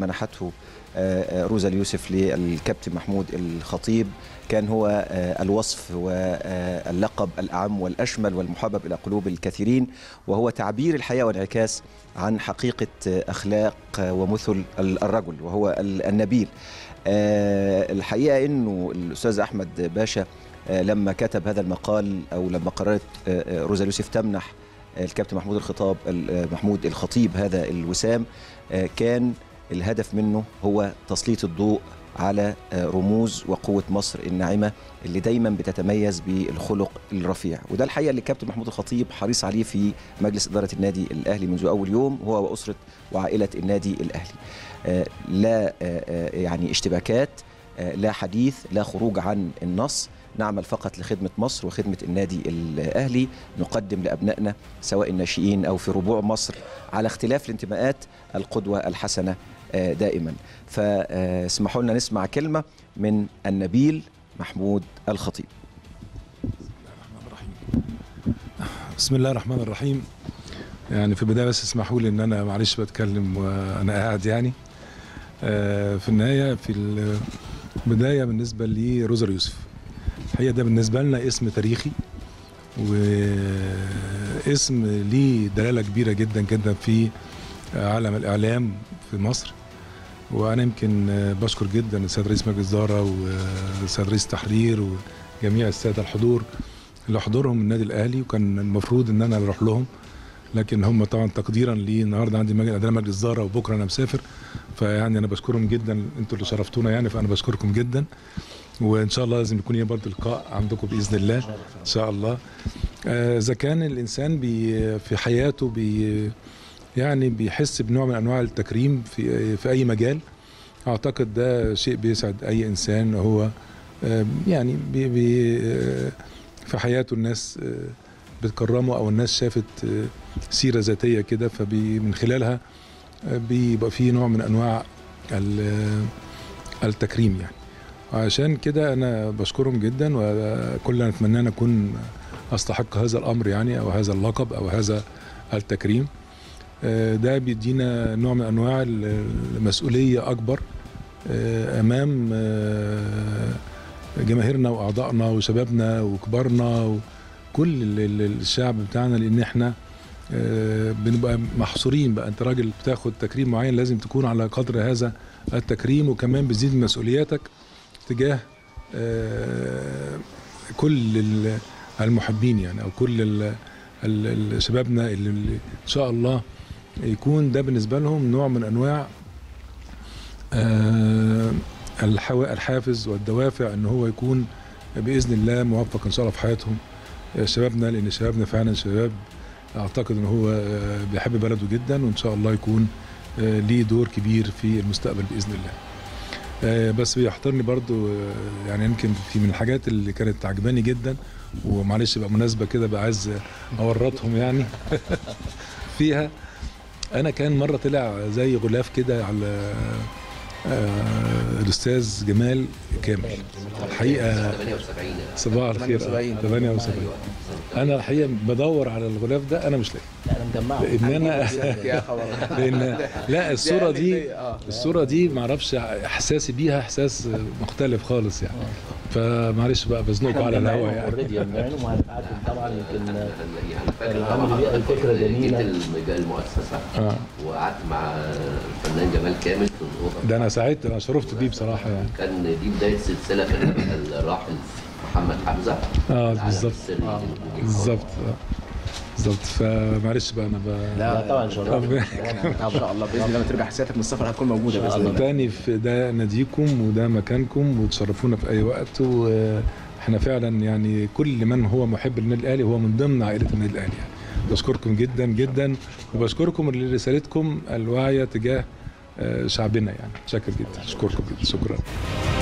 منحته آه، آه، روزا اليوسف للكابتن محمود الخطيب كان هو آه، الوصف واللقب الأعم والأشمل والمحبب إلى قلوب الكثيرين وهو تعبير الحياة وانعكاس عن حقيقة آه، أخلاق آه، ومثل الرجل وهو ال- النبيل آه، الحقيقة أنه الأستاذ أحمد باشا آه، لما كتب هذا المقال أو لما قررت آه، آه، روزا اليوسف تمنح آه، الكابتن محمود الخطاب ال- آه، محمود الخطيب هذا الوسام آه، كان الهدف منه هو تسليط الضوء على آه، رموز وقوة مصر الناعمة اللي دايما بتتميز بالخلق الرفيع وده الحقيقة اللي الكابتن محمود الخطيب حريص عليه في مجلس إدارة النادي الأهلي منذ أول يوم هو وأسرة وعائلة النادي الأهلي آه، لا آه، آه، يعني اشتباكات آه، لا حديث لا خروج عن النص نعمل فقط لخدمة مصر وخدمة النادي الأهلي نقدم لأبنائنا سواء الناشئين أو في ربوع مصر على اختلاف الانتماءات القدوة الحسنة آه، دائما فاسمحوا لنا نسمع كلمة من النبيل محمود الخطيب بسم الله الرحمن الرحيم يعني في البدايه بس اسمحوا لي ان انا معلش بتكلم وانا قاعد يعني آه، في النهايه في البدايه بالنسبه لروزر يوسف الحقيقه ده بالنسبه لنا اسم تاريخي واسم ليه دلاله كبيره جدا جدا في عالم الاعلام في مصر وانا يمكن آه، بشكر جدا السيد رئيس مجلس الاداره والسيد رئيس التحرير وجميع الساده الحضور اللي حضورهم النادي الاهلي وكان المفروض ان انا اروح لهم لكن هم طبعا تقديرا لي النهارده عندي مجلس عندنا مجلس اداره وبكره انا مسافر فيعني انا بشكرهم جدا انتوا اللي شرفتونا يعني فانا بشكركم جدا وان شاء الله لازم يكون لي برضه لقاء عندكم باذن الله ان شاء الله آه، اذا كان الانسان بي في حياته بي يعني بيحس بنوع من انواع التكريم في في اي مجال اعتقد ده شيء بيسعد اي انسان هو آه، يعني بي بي آه، في حياته الناس آه، بتكرمه او الناس شافت آه، سيره ذاتيه كده فمن خلالها آه، بيبقى في نوع من انواع ال- آه، التكريم يعني وعشان كده انا بشكرهم جدا وكلنا نتمنى ان اكون استحق هذا الامر يعني او هذا اللقب او هذا التكريم آه، ده بيدينا نوع من انواع المسؤوليه اكبر آه، امام آه، جماهيرنا واعضائنا وشبابنا وكبارنا وكل ال- ال- الشعب بتاعنا لان احنا آه، بنبقى محصورين بقى انت راجل بتاخد تكريم معين لازم تكون على قدر هذا التكريم وكمان بتزيد من مسؤولياتك تجاه آه، كل ال- المحبين يعني او كل ال- ال- ال- شبابنا اللي اللي ان شاء الله يكون ده بالنسبه لهم نوع من انواع آه، الحوا- الحافز والدوافع ان هو يكون باذن الله موفق ان شاء الله في حياتهم آه، شبابنا لان شبابنا فعلا شباب اعتقد ان هو آه، بيحب بلده جدا وان شاء الله يكون آه، ليه دور كبير في المستقبل باذن الله. آه، بس بيحضرني برضو آه، يعني يمكن في من الحاجات اللي كانت عجباني جدا ومعلش بقى مناسبه كده بقى عايز اورطهم يعني فيها انا كان مره طلع زي غلاف كده على آه، الاستاذ جمال كامل الحقيقه 78 صباح الخير 78. 78 انا الحقيقه بدور على الغلاف ده انا مش لاقي انا مجمعه لان انا يا خبر لان لا الصوره دي دي- آه. الصوره دي معرفش احساسي بيها احساس مختلف خالص يعني فمعلش بقى بزنقكم على الهوا يعني اوريدي مجمعينهم وهنبعتهم طبعا يمكن يعني فاكر العمل طبعا دي حضرتك فكرة جميلة. جيت الم- المؤسسه اه وقعدت مع الفنان جمال كامل في الاوضه ده انا سعدت انا شرفت بيه بصراحه يعني كان دي بدايه سلسله كان الراحل محمد حمزه اه العالم بالظبط السري آه. للمدير بالظبط آه. بالظبط فمعلش بقى انا بقى لا طبعا شرف ربنا ان شاء الله باذن الله لما ترجع حسياتك من السفر هتكون موجوده إن شاء باذن الله. الله تاني في ده ناديكم وده مكانكم وتشرفونا في اي وقت واحنا فعلا يعني كل من هو محب للنادي الاهلي هو من ضمن عائله النادي الاهلي يعني بشكركم جدا جدا وبشكركم لرسالتكم الواعيه تجاه آه، شعبنا يعني شاكر جدا اشكركم جدا شكرا